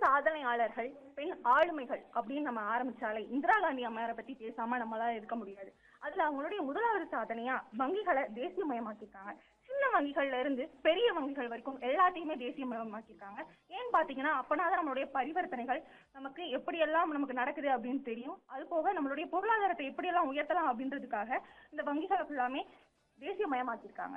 சாதனையாளர்கள் பெண் ஆளுமைகள் அப்படின்னு நம்ம ஆரம்பிச்சாலே இந்திரா காந்தி அம்மையாரை பத்தி பேசாம நம்மளால இருக்க முடியாது அதுல அவங்களுடைய முதலாவது சாதனையா வங்கிகளை தேசியமயமாக்கியிருக்காங்க சின்ன வங்கிகள்ல இருந்து பெரிய வங்கிகள் வரைக்கும் எல்லாத்தையுமே தேசியமயமாக்கியிருக்காங்க ஏன்னு பாத்தீங்கன்னா அப்பனாதான் நம்மளுடைய பரிவர்த்தனைகள் நமக்கு எப்படியெல்லாம் நமக்கு நடக்குது அப்படின்னு தெரியும் அது போக நம்மளுடைய பொருளாதாரத்தை எப்படியெல்லாம் உயர்த்தலாம் அப்படின்றதுக்காக இந்த வங்கிகளை ஃபுல்லாமே தேசியமயமாக்கியிருக்காங்க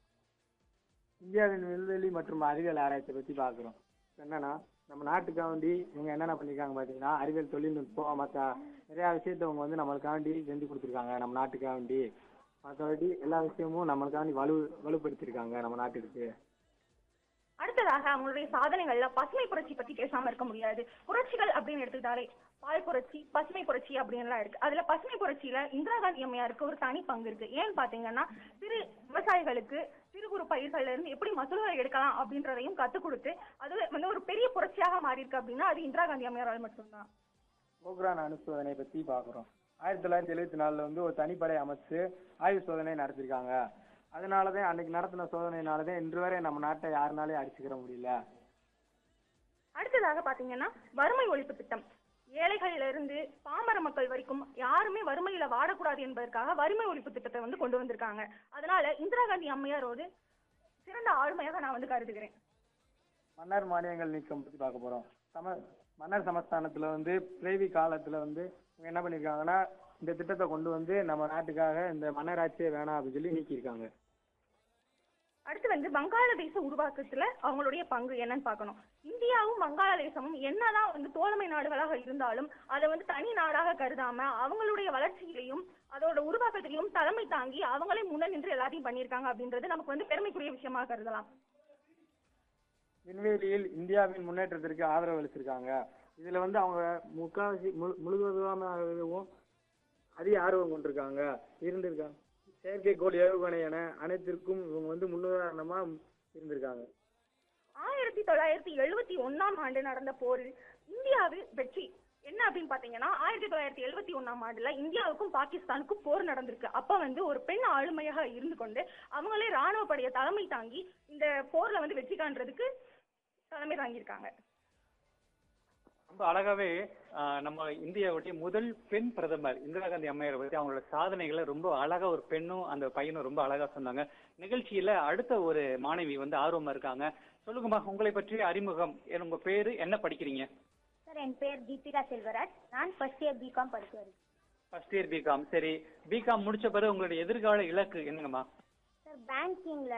இந்தியாவின் விண்வெளி மற்றும் அறிவியல் ஆராய்ச்சியை பற்றி பார்க்குறோம் என்னன்னா நம்ம நாட்டுக்காண்டி இவங்க என்னென்ன பண்ணியிருக்காங்க பார்த்தீங்கன்னா அறிவியல் தொழில்நுட்பம் மற்ற நிறையா விஷயத்த அவங்க வந்து நம்மளுக்காண்டி செஞ்சு கொடுத்துருக்காங்க நம்ம நாட்டுக்காண்டி மற்றபடி எல்லா விஷயமும் நம்மளுக்காண்டி வலு வலுப்படுத்தியிருக்காங்க நம்ம நாட்டுக்கு அடுத்ததாக அவங்களுடைய சாதனைகள்ல பசுமை புரட்சி பத்தி பேசாம இருக்க முடியாது புரட்சிகள் அப்படின்னு எடுத்துக்கிட்டாலே பால் புரட்சி பசுமை புரட்சி அப்படின்னு எல்லாம் இருக்கு அதுல பசுமை புரட்சியில இந்திரா காந்தி அம்மையாருக்கு ஒரு தனி பங்கு இருக்கு ஏன்னு பாத்தீங்கன்னா சிறு விவசாயிகளுக்கு சிறு குறு பயிர்கள்ல இருந்து எப்படி மசூல்களை எடுக்கலாம் அப்படின்றதையும் கத்துக் கொடுத்து அது வந்து ஒரு பெரிய புரட்சியாக மாறி இருக்கு அப்படின்னா அது இந்திரா காந்தி அம்மையாரால் மட்டும்தான் போக்ரான் அணு சோதனை பற்றி பார்க்குறோம் ஆயிரத்தி தொள்ளாயிரத்தி எழுபத்தி நாலில் வந்து ஒரு தனிப்படை அமைச்சு ஆய்வு சோதனை நடத்திருக்காங்க அதனால தான் அன்னைக்கு நடத்தின சோதனையினால தான் இன்று வரை நம்ம நாட்டை யாருனாலையும் அடிச்சுக்கிற முடியல அடுத்ததாக பாத்தீங்கன்னா வறுமை ஒழிப்பு திட்டம் ஏழைகள்ல இருந்து பாமர மக்கள் வரைக்கும் யாருமே வறுமையில வாடக்கூடாது என்பதற்காக வறுமை ஒழிப்பு திட்டத்தை வந்து கொண்டு வந்திருக்காங்க அதனால இந்திரா காந்தி அம்மையார் ஒரு சிறந்த ஆளுமையாக நான் வந்து கருதுகிறேன் மன்னர் மானியங்கள் நீக்கம் பற்றி பார்க்க போகிறோம் சம மன்னர் சமஸ்தானத்தில் வந்து பிறவி காலத்தில் வந்து இவங்க என்ன பண்ணியிருக்காங்கன்னா இந்த திட்டத்தை கொண்டு வந்து நம்ம நாட்டுக்காக இந்த மன்னராட்சியே வேணாம் அப்படின்னு சொல்லி நீக்கியிருக்காங்க அடுத்து வந்து வங்காளதேச உருவாக்கத்துல அவங்களுடைய பங்கு என்னன்னு பார்க்கணும் இந்தியாவும் வங்காளதேசமும் என்னதான் வந்து தோழமை நாடுகளாக இருந்தாலும் அதை வந்து தனி நாடாக கருதாம அவங்களுடைய வளர்ச்சியிலையும் அதோட உருவாக்கத்திலையும் தலைமை தாங்கி அவங்களே முன்ன நின்று எல்லாத்தையும் பண்ணியிருக்காங்க அப்படின்றது நமக்கு வந்து பெருமைக்குரிய விஷயமாக கருதலாம் விண்வெளியில் இந்தியாவின் முன்னேற்றத்திற்கு ஆதரவு அளிச்சிருக்காங்க இதுல வந்து அவங்க முக்காவாசி முழு முழுவதுமாகவும் அதிக ஆர்வம் கொண்டிருக்காங்க இருந்திருக்காங்க செயற்கைக்கோள் ஏவுகணை என அனைத்திற்கும் இவங்க வந்து முன்னுதாரணமா இருந்திருக்காங்க ஆயிரத்தி தொள்ளாயிரத்தி எழுபத்தி ஒண்ணாம் ஆண்டு நடந்த போரில் இந்தியாவு வெற்றி என்ன அப்படின்னு பாத்தீங்கன்னா ஆயிரத்தி தொள்ளாயிரத்தி எழுபத்தி ஒண்ணாம் ஆண்டுல இந்தியாவுக்கும் பாகிஸ்தானுக்கும் போர் நடந்திருக்கு அப்ப வந்து ஒரு பெண் ஆளுமையாக இருந்து கொண்டு அவங்களே ராணுவ படைய தலைமை தாங்கி இந்த போர்ல வந்து வெற்றி காண்றதுக்கு தலைமை தாங்கியிருக்காங்க ரொம்ப அழகாவே ஆஹ், நம்ம இந்தியாவுடைய முதல் பெண் பிரதமர் இந்திரா காந்தி அம்மையாரை பத்தி அவங்களோட சாதனைகளை ரொம்ப அழகா ஒரு பெண்ணும் அந்த பையனும் ரொம்ப அழகா சொன்னாங்க நிகழ்ச்சியில அடுத்த ஒரு மாணவி வந்து ஆர்வமா இருக்காங்க சொல்லுங்கம்மா உங்களை பற்றி அறிமுகம் என்ன- உங்க பேரு என்ன படிக்கிறீங்க சார் என் பேர் தீபிகா செல்வராஜ் நான் ஃபர்ஸ்ட் இயர் பிகாம் படிச்சு வருகிறேன் ஃபர்ஸ்ட் இயர் பிகாம் சரி பிகாம் முடிச்ச பிறகு உங்களுடைய எதிர்கால இலக்கு என்னங்கம்மா சார் பேங்கிங்ல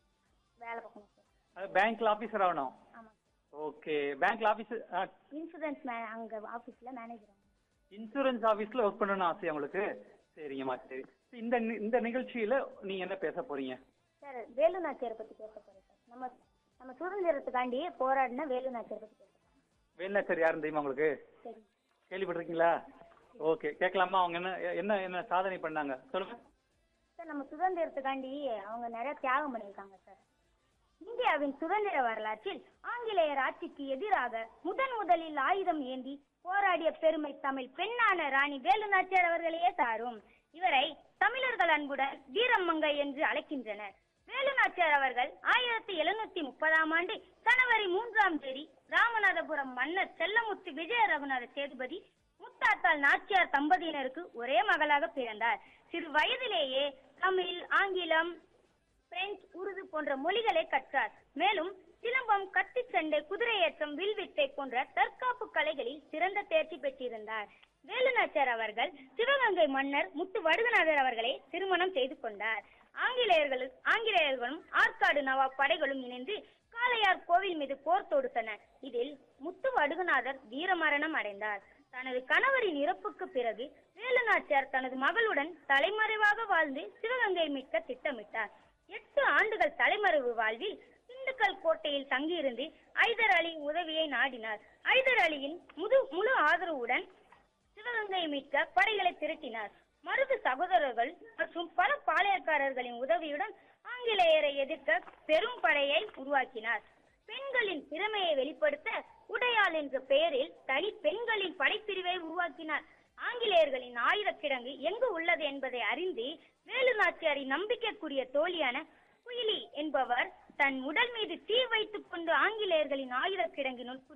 வேலை பார்க்கணும் சார் அது பேங்க்ல ஆபீசர் ஆகணும் ஆமாம் ஓகே பேங்க்ல ஆபீசர் இன்சூரன்ஸ் மே அங்கே ஆஃபீஸில் மேனேஜர் இன்சூரன்ஸ் ஆபீஸ்ல ஒர்க் பண்ணணும் ஆசை உங்களுக்கு சரிங்கம்மா சரி இந்த நி- இந்த நிகழ்ச்சியில நீங்க என்ன பேச போறீங்க சார் வேலு நாச்சியாரை பற்றி பேச போகிறேன் சார் நம்ம நம்ம சுதந்திரத்துக்காண்டி போராடின வேலு நாச்சியாரை பற்றி பேச போகிறேன் வேலுநாச்சர் யாருன்னு தெரியுமா உங்களுக்கு சரி கேள்விப்பட்டிருக்கீங்களா ஓகே கேட்கலாமா அவங்க என்ன என்ன என்ன சாதனை பண்ணாங்க சொல்லுங்க சார் நம்ம சுதந்திரத்துக்காண்டி அவங்க நிறைய தியாகம் பண்ணியிருக்காங்க சார் இந்தியாவின் சுதந்திர வரலாற்றில் ஆங்கிலேயர் ஆட்சிக்கு எதிராக முதன் முதலில் ஆயுதம் ஏந்தி போராடிய பெருமை தமிழ் பெண்ணான ராணி வேலு நாச்சியார் அவர்களையே சாரும் இவரை தமிழர்கள் அன்புடன் வீரமங்கை என்று அழைக்கின்றனர் வேலு நாச்சியார் அவர்கள் ஆயிரத்தி எழுநூத்தி முப்பதாம் ஆண்டு ஜனவரி மூன்றாம் தேதி ராமநாதபுரம் மன்னர் செல்லமுத்து விஜய ரகுநாத சேதுபதி முத்தாத்தாள் நாச்சியார் தம்பதியினருக்கு ஒரே மகளாக பிறந்தார் சிறு வயதிலேயே தமிழ் ஆங்கிலம் பிரெஞ்சு உருது போன்ற மொழிகளை கற்றார் மேலும் சிலம்பம் கத்திச்சண்டை குதிரையேற்றம் வில்வித்தை போன்ற தற்காப்பு கலைகளில் சிறந்த தேர்ச்சி பெற்றிருந்தார் வேலுநாச்சியார் அவர்கள் சிவகங்கை மன்னர் முத்து வடுகநாதர் அவர்களை திருமணம் செய்து கொண்டார் ஆங்கிலேயர்கள் ஆங்கிலேயர்களும் ஆற்காடு நவாப் படைகளும் இணைந்து காளையார் கோவில் மீது போர் தொடுத்தனர் இதில் முத்து வடுகநாதர் வீரமரணம் அடைந்தார் தனது கணவரின் இறப்புக்கு பிறகு வேலுநாச்சியார் தனது மகளுடன் தலைமறைவாக வாழ்ந்து சிவகங்கை மீட்க திட்டமிட்டார் எட்டு ஆண்டுகள் தலைமறைவு வாழ்வில் திண்டுக்கல் கோட்டையில் தங்கியிருந்து ஐதர் அலி உதவியை நாடினார் ஐதர் அலியின் முது முழு ஆதரவுடன் சிவகங்கை மீட்க படைகளை திரட்டினார் மருது சகோதரர்கள் மற்றும் பல பாளையக்காரர்களின் உதவியுடன் ஆங்கிலேயரை எதிர்க்க பெரும் படையை உருவாக்கினார் பெண்களின் திறமையை வெளிப்படுத்த உடையாள் என்ற பெயரில் தனி பெண்களின் படைப்பிரிவை உருவாக்கினார் ஆங்கிலேயர்களின் ஆயுதக்கிடங்கு எங்கு உள்ளது என்பதை அறிந்து வேலு நாச்சியாரின் நம்பிக்கைக்குரிய தோழியான குயிலி என்பவர் தன் உடல் மீது தீ வைத்துக் கொண்டு ஆங்கிலேயர்களின் ஆயுதக் கிடங்கினுள்